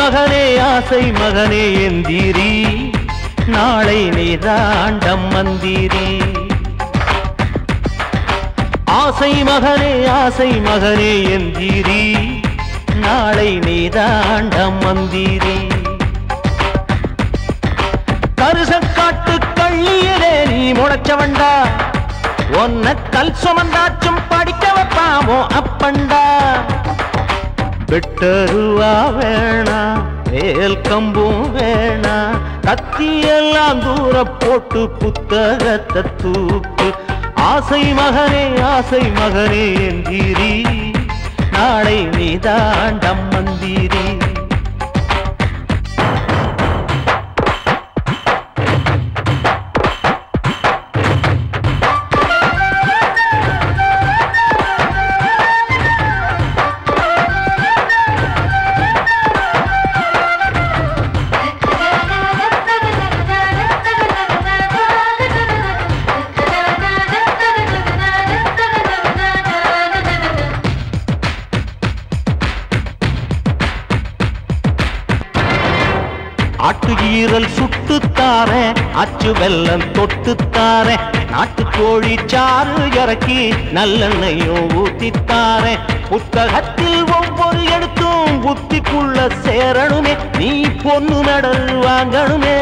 மகனே ஆசை மகனே எந்திரி நாளை நீதாண்டம் மந்திரி ஆசை மகனே ஆசை மகனே எந்திரி நாளை நீதாண்டம் மந்திரி கருசக்காட்டு கள்ளியலே நீ முளைச்சவண்டா ஒன்ன கல் சுமந்தாச்சும் படிக்க வைப்பாமோ அப்பண்டா வெட்டருவா வேணா வேல் கம்பும் வேணா கத்தியெல்லாம் தூர போட்டு புத்தகத்தை தூக்கு ஆசை மகனே ஆசை மகனே எந்திரி நாளை நீதாண்டம் மந்திரி ஆட்டு ஈரல் சுட்டுத்தாரேன் அச்சு வெல்லம் தொட்டுத்தாரேன் நாட்டுக்கோழி சாறு இறக்கி நல்லெண்ணையும் ஊத்தித்தாரேன் புத்தகத்தில் ஒவ்வொரு எழுத்தும் புத்திக்குள்ள சேரணுமே நீ பொண்ணு மெடல் வாங்கணுமே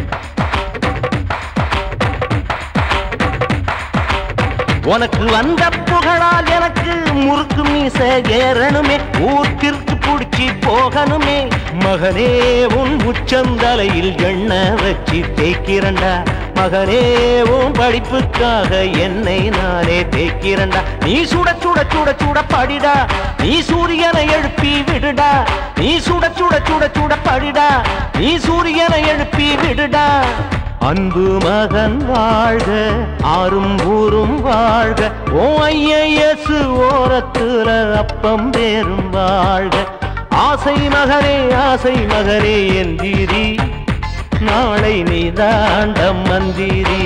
உனக்கு வந்த புகழால் எனக்கு முறுக்கு மீச ஏறணுமே ஊர்த்திற்கு புடிச்சி போகணுமே மகனே உன் உச்சந்தலையில் எண்ணெய் வச்சு தேய்க்கிறண்டா மகனே உன் படிப்புக்காக என்னை நானே தேய்க்கிறண்டா நீ சுட சுட சுட சுட படிடா நீ சூரியனை எழுப்பி விடுடா நீ சுட சுட சுட சுட படிடா நீ சூரியனை எழுப்பி விடுடா அன்பு மகன் வாழ்க ஆறும் ஊரும் வாழ்க ஓ ஐயஸ் ஓரத்துல அப்பம் பேரும் வாழ்க ஆசை மகனே ஆசை மகனே எந்திரி நாளை நீதாண்டம் மந்திரி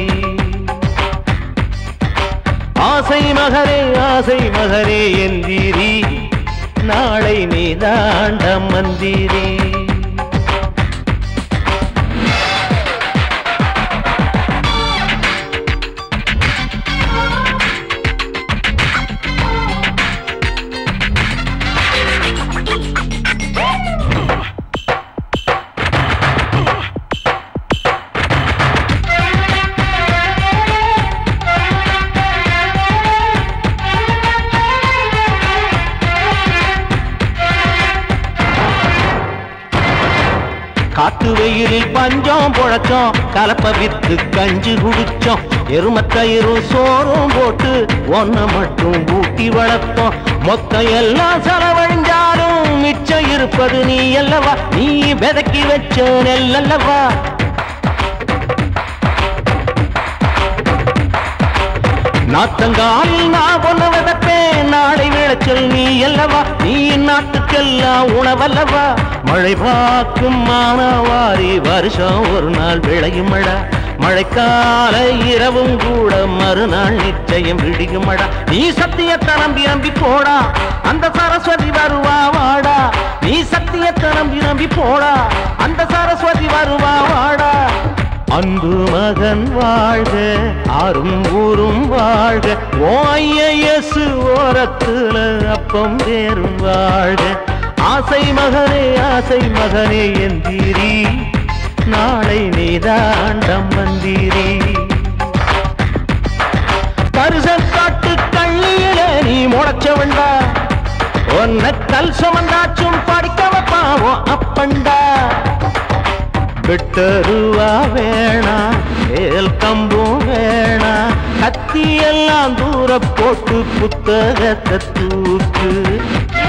ஆசை மகனே ஆசை மகனே எந்திரி நாளை நீதாண்டம் மந்திரி காட்டு வெயிலில் பஞ்சம் பொழச்சோம் கலப்ப வித்து கஞ்சி குடிச்சோம் எருமத்தயிரும் சோறும் போட்டு ஒன்ன மட்டும் ஊட்டி வளர்த்தோம் மொத்தம் எல்லாம் செலவழிஞ்சாலும் மிச்சம் இருப்பது நீ அல்லவா நீ விதக்கி வச்ச நெல்லல்லவா நாத்தங்காலில் நான் ஒண்ணு விதப்பேன் நாளை விளைச்சல் நீ அல்லவா நீ நாட்டுக்கெல்லாம் உணவல்லவா மழை பார்க்கும் மானவாரி வருஷம் ஒரு நாள் விளையும் மழை மழைக்கால இரவும் கூட மறுநாள் நிச்சயம் விடியும் மழை நீ சத்தியத்தை நம்பி நம்பி போடா அந்த சரஸ்வதி வருவா வாடா நீ சத்தியத்தை நம்பி நம்பி போடா அந்த சரஸ்வதி வருவா வாடா அன்பு மகன் வாழ்க ஆறும் ஊரும் வாழ்க ஓ ஐயஸ் ஓரத்துல அப்பம் வேறும் வாழ்க ஆசை மகனே ஆசை மகனே எந்திரி நாளை நீதாண்டம் மந்திரி கருசக்காட்டு கள்ளியில நீ முளைச்சவண்டா உன்னை கல் சுமந்தாச்சும் படிக்க வைப்பாவோ அப்பண்டா வெட்டருவா வேணா வேல் கம்பும் வேணா கத்தியெல்லாம் தூர போட்டு புத்தகத்தை தூக்கு